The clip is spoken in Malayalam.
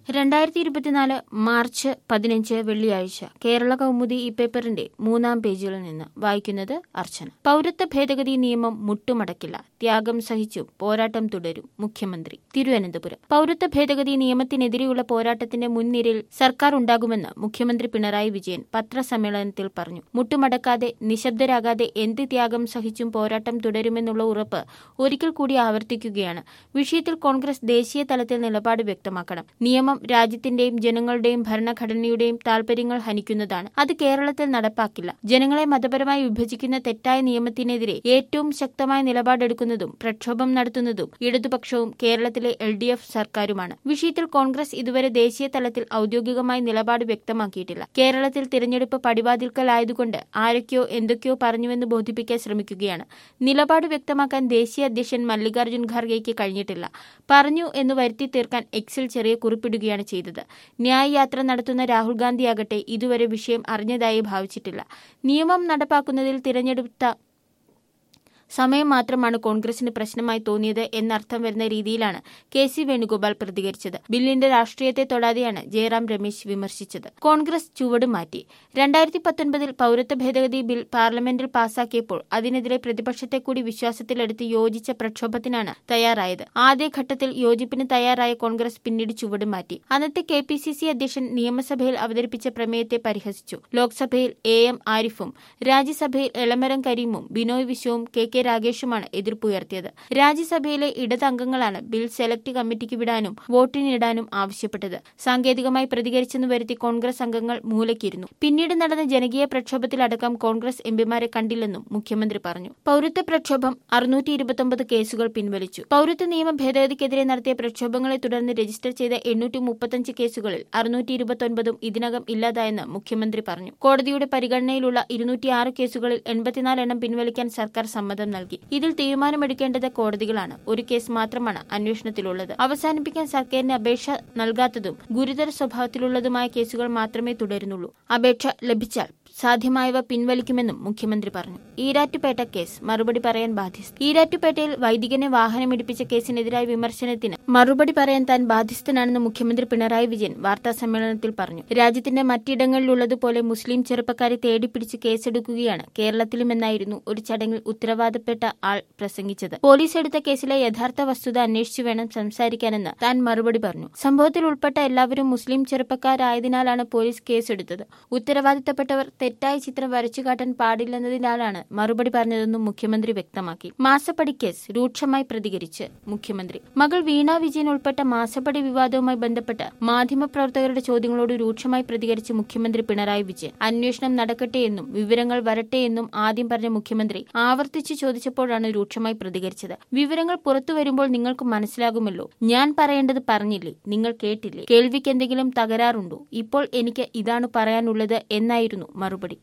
രണ്ടായിരത്തി ഇരുപത്തിനാല് മാർച്ച് പതിനഞ്ച് വെള്ളിയാഴ്ച കേരള കൗമുദി ഈ പേപ്പറിന്റെ മൂന്നാം പേജിൽ നിന്ന് വായിക്കുന്നത് അർച്ചന പൌരത്വ ഭേദഗതി നിയമം മുട്ടുമടക്കില്ല ത്യാഗം സഹിച്ചു പോരാട്ടം തുടരും മുഖ്യമന്ത്രി തിരുവനന്തപുരം പൌരത്വ ഭേദഗതി നിയമത്തിനെതിരെയുള്ള പോരാട്ടത്തിന്റെ മുൻനിരയിൽ സർക്കാർ ഉണ്ടാകുമെന്ന് മുഖ്യമന്ത്രി പിണറായി വിജയൻ പത്രസമ്മേളനത്തിൽ പറഞ്ഞു മുട്ടുമടക്കാതെ നിശബ്ദരാകാതെ എന്ത് ത്യാഗം സഹിച്ചും പോരാട്ടം തുടരുമെന്നുള്ള ഉറപ്പ് ഒരിക്കൽ കൂടി ആവർത്തിക്കുകയാണ് വിഷയത്തിൽ കോൺഗ്രസ് ദേശീയ തലത്തിൽ നിലപാട് വ്യക്തമാക്കണം നിയമം രാജ്യത്തിന്റെയും ജനങ്ങളുടെയും ഭരണഘടനയുടെയും താൽപര്യങ്ങൾ ഹനിക്കുന്നതാണ് അത് കേരളത്തിൽ നടപ്പാക്കില്ല ജനങ്ങളെ മതപരമായി വിഭജിക്കുന്ന തെറ്റായ നിയമത്തിനെതിരെ ഏറ്റവും ശക്തമായ നിലപാടെടുക്കുന്നതും പ്രക്ഷോഭം നടത്തുന്നതും ഇടതുപക്ഷവും കേരളത്തിലെ എൽ ഡി എഫ് സർക്കാരുമാണ് വിഷയത്തിൽ കോൺഗ്രസ് ഇതുവരെ ദേശീയ തലത്തിൽ ഔദ്യോഗികമായി നിലപാട് വ്യക്തമാക്കിയിട്ടില്ല കേരളത്തിൽ തിരഞ്ഞെടുപ്പ് പടിവാതിൽക്കലായതുകൊണ്ട് ആരൊക്കെയോ എന്തൊക്കെയോ പറഞ്ഞുവെന്ന് ബോധിപ്പിക്കാൻ ശ്രമിക്കുകയാണ് നിലപാട് വ്യക്തമാക്കാൻ ദേശീയ അധ്യക്ഷൻ മല്ലികാർജ്ജുൻ ഖാർഗെയ്ക്ക് കഴിഞ്ഞിട്ടില്ല പറഞ്ഞു എന്ന് വരുത്തി തീർക്കാൻ എക്സിൽ ചെറിയ കുറിപ്പിടുകയാണ് ചെയ്തത് ന്യായ യാത്ര നടത്തുന്ന രാഹുൽ ഗാന്ധിയാകട്ടെ ഇതുവരെ വിഷയം അറിഞ്ഞതായി ഭാവിച്ചിട്ടില്ല നിയമം നടപ്പാക്കുന്നതിൽ തിരഞ്ഞെടുത്ത സമയം മാത്രമാണ് കോൺഗ്രസിന് പ്രശ്നമായി തോന്നിയത് എന്നർത്ഥം വരുന്ന രീതിയിലാണ് കെ സി വേണുഗോപാൽ പ്രതികരിച്ചത് ബില്ലിന്റെ രാഷ്ട്രീയത്തെ തൊടാതെയാണ് ജയറാം രമേശ് വിമർശിച്ചത് കോൺഗ്രസ് ചുവട് മാറ്റി രണ്ടായിരത്തി പത്തൊൻപതിൽ പൌരത്വ ഭേദഗതി ബിൽ പാർലമെന്റിൽ പാസാക്കിയപ്പോൾ അതിനെതിരെ പ്രതിപക്ഷത്തെ കൂടി വിശ്വാസത്തിലെടുത്ത് യോജിച്ച പ്രക്ഷോഭത്തിനാണ് തയ്യാറായത് ആദ്യഘട്ടത്തിൽ യോജിപ്പിന് തയ്യാറായ കോൺഗ്രസ് പിന്നീട് ചുവട് മാറ്റി അന്നത്തെ കെ പി സി സി അധ്യക്ഷൻ നിയമസഭയിൽ അവതരിപ്പിച്ച പ്രമേയത്തെ പരിഹസിച്ചു ലോക്സഭയിൽ എ എം ആരിഫും രാജ്യസഭയിൽ എളമരം കരീമും ബിനോയ് വിശ്വവും കെ കെ രാഗേഷുമാണ് എതിർപ്പുയർത്തിയത് രാജ്യസഭയിലെ ഇടത് അംഗങ്ങളാണ് ബിൽ സെലക്ട് കമ്മിറ്റിക്ക് വിടാനും വോട്ടിനിടാനും ആവശ്യപ്പെട്ടത് സാങ്കേതികമായി പ്രതികരിച്ചെന്ന് വരുത്തി കോൺഗ്രസ് അംഗങ്ങൾ മൂലക്കിരുന്നു പിന്നീട് നടന്ന ജനകീയ പ്രക്ഷോഭത്തിലടക്കം കോൺഗ്രസ് എംപിമാരെ കണ്ടില്ലെന്നും മുഖ്യമന്ത്രി പറഞ്ഞു പൌരത്വ പ്രക്ഷോഭം അറുന്നൂറ്റി ഇരുപത്തൊമ്പത് കേസുകൾ പിൻവലിച്ചു പൌരത്വ നിയമ ഭേദഗതിക്കെതിരെ നടത്തിയ പ്രക്ഷോഭങ്ങളെ തുടർന്ന് രജിസ്റ്റർ ചെയ്ത എണ്ണൂറ്റി മുപ്പത്തഞ്ച് കേസുകളിൽ അറുന്നൂറ്റി ഇരുപത്തൊൻപതും ഇതിനകം ഇല്ലാതായെന്ന് മുഖ്യമന്ത്രി പറഞ്ഞു കോടതിയുടെ പരിഗണനയിലുള്ള ഇരുന്നൂറ്റിയാറ് കേസുകളിൽ എൺപത്തിനാല് എണ്ണം പിൻവലിക്കാൻ സർക്കാർ സമ്മതം നൽകി ഇതിൽ തീരുമാനമെടുക്കേണ്ടത് കോടതികളാണ് ഒരു കേസ് മാത്രമാണ് അന്വേഷണത്തിലുള്ളത് അവസാനിപ്പിക്കാൻ സർക്കാരിന് അപേക്ഷ നൽകാത്തതും ഗുരുതര സ്വഭാവത്തിലുള്ളതുമായ കേസുകൾ മാത്രമേ തുടരുന്നുള്ളൂ അപേക്ഷ ലഭിച്ചാൽ സാധ്യമായവ പിൻവലിക്കുമെന്നും മുഖ്യമന്ത്രി പറഞ്ഞു ഈരാറ്റുപേട്ട കേസ് മറുപടി പറയാൻ ബാധ്യസ്ഥ ഈരാറ്റുപേട്ടയിൽ വൈദികനെ വാഹനമിടിപ്പിച്ച കേസിനെതിരായ വിമർശനത്തിന് മറുപടി പറയാൻ താൻ ബാധ്യസ്ഥനാണെന്ന് മുഖ്യമന്ത്രി പിണറായി വിജയൻ വാർത്താ സമ്മേളനത്തിൽ പറഞ്ഞു രാജ്യത്തിന്റെ മറ്റിടങ്ങളിലുള്ളതുപോലെ മുസ്ലിം ചെറുപ്പക്കാരെ തേടിപ്പിടിച്ച് കേസെടുക്കുകയാണ് കേരളത്തിലുമെന്നായിരുന്നു ഒരു ചടങ്ങിൽ ഉത്തരവാദപ്പെട്ട ആൾ പ്രസംഗിച്ചത് പോലീസ് എടുത്ത കേസിലെ യഥാർത്ഥ വസ്തുത അന്വേഷിച്ചു വേണം സംസാരിക്കാനെന്ന് താൻ മറുപടി പറഞ്ഞു സംഭവത്തിൽ ഉൾപ്പെട്ട എല്ലാവരും മുസ്ലിം ചെറുപ്പക്കാരായതിനാലാണ് പോലീസ് കേസെടുത്തത് ഉത്തരവാദിത്തപ്പെട്ടവർ തെറ്റായ ചിത്രം വരച്ചു കാട്ടാൻ പാടില്ലെന്നതിനാലാണ് മറുപടി പറഞ്ഞതെന്നും മുഖ്യമന്ത്രി വ്യക്തമാക്കി മാസപ്പടി കേസ് രൂക്ഷമായി പ്രതികരിച്ച് മുഖ്യമന്ത്രി മകൾ വീണ വിജയൻ ഉൾപ്പെട്ട മാസപ്പടി വിവാദവുമായി ബന്ധപ്പെട്ട് മാധ്യമപ്രവർത്തകരുടെ ചോദ്യങ്ങളോട് രൂക്ഷമായി പ്രതികരിച്ച് മുഖ്യമന്ത്രി പിണറായി വിജയൻ അന്വേഷണം നടക്കട്ടെയെന്നും വിവരങ്ങൾ വരട്ടെയെന്നും ആദ്യം പറഞ്ഞ മുഖ്യമന്ത്രി ആവർത്തിച്ചു ചോദിച്ചപ്പോഴാണ് രൂക്ഷമായി പ്രതികരിച്ചത് വിവരങ്ങൾ പുറത്തു വരുമ്പോൾ നിങ്ങൾക്ക് മനസ്സിലാകുമല്ലോ ഞാൻ പറയേണ്ടത് പറഞ്ഞില്ലേ നിങ്ങൾ കേട്ടില്ലേ കേൾവിക്ക് എന്തെങ്കിലും തകരാറുണ്ടോ ഇപ്പോൾ എനിക്ക് ഇതാണ് പറയാനുള്ളത് എന്നായിരുന്നു മറുപടി